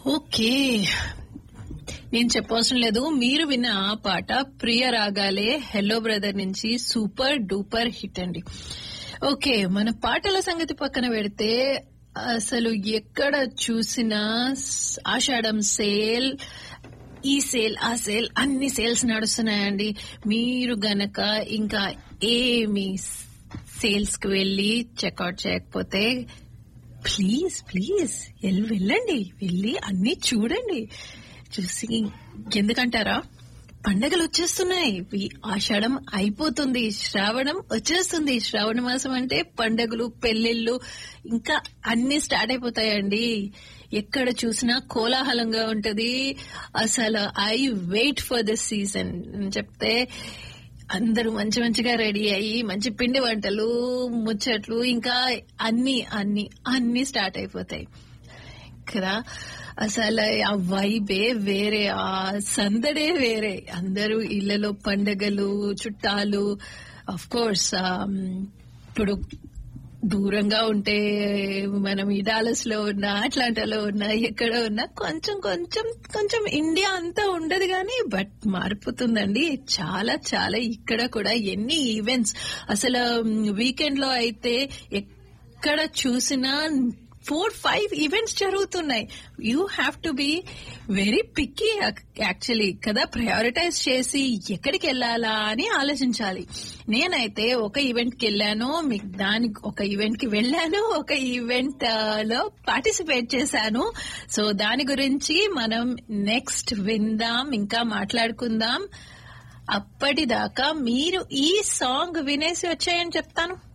okay నేను చెప్పవసరం లేదు మీరు విన్న ఆ పాట ప్రియ రాగాలే హెల్లో బ్రదర్ నుంచి సూపర్ డూపర్ హిట్ అండి ఓకే మన పాటల సంగతి పక్కన పెడితే అసలు ఎక్కడ చూసినా స్- ఆషాఢం సేల్ ఈ సేల్ ఆ సేల్ అన్ని సేల్స్ నడుస్తున్నాయండి మీరు గనక ఇంకా ఏమి సేల్స్ కి వెళ్ళి చెక్అవుట్ చేయకపోతే ప్లీజ్ ప్లీజ్ వెళ్ళి వెళ్ళండి వెళ్ళి అన్ని చూడండి చూసి ఎందుకంటారా పండగలు వచ్చేస్తున్నాయి ఈ ఆషాఢం అయిపోతుంది శ్రావణం వచ్చేస్తుంది శ్రావణ మాసం అంటే పండగలు పెళ్లిళ్ళు ఇంకా అన్ని స్టార్ట్ అయిపోతాయండి ఎక్కడ చూసినా కోలాహలంగా ఉంటది అసలు I wait for this season చెప్తే అందరూ మంచి మంచిగా రెడీ అయ్యి మంచి పిండి వంటలు ముచ్చట్లు ఇంకా అన్ని అన్ని అన్ని స్టార్ట్ అయిపోతాయి కదా అసలు ఆ వైబే వేరే ఆ సందడే వేరే అందరూ ఇళ్లలో పండగలు చుట్టాలు అఫ్ కోర్స్ ఇప్పుడు దూరంగా ఉంటే మనం ఈ డాలస్ లో ఉన్నా అట్లాంటాలో ఉన్నా ఎక్కడ ఉన్నా కొంచెం కొంచెం కొంచెం ఇండియా అంతా ఉండదు కానీ బట్ మారిపోతుందండి చాలా చాలా ఇక్కడ కూడా ఎన్ని ఈవెంట్స్ అసలు వీకెండ్ లో అయితే ఎక్కడ చూసినా ఫోర్ ఫైవ్ ఈవెంట్స్ జరుగుతున్నాయి you have to be very picky actually కదా ప్రయారిటైజ్ చేసి ఎక్కడికి వెళ్ళాలా అని ఆలోచించాలి నేనైతే ఒక ఈవెంట్ కి వెళ్ళాను మీకు దానికి ఒక ఈవెంట్ కి వెళ్ళాను ఒక ఈవెంట్ లో పార్టిసిపేట్ చేశాను సో దాని గురించి మనం నెక్స్ట్ విందాం ఇంకా మాట్లాడుకుందాం అప్పటిదాకా మీరు ఈ సాంగ్ వినేసి వచ్చాయని చెప్తాను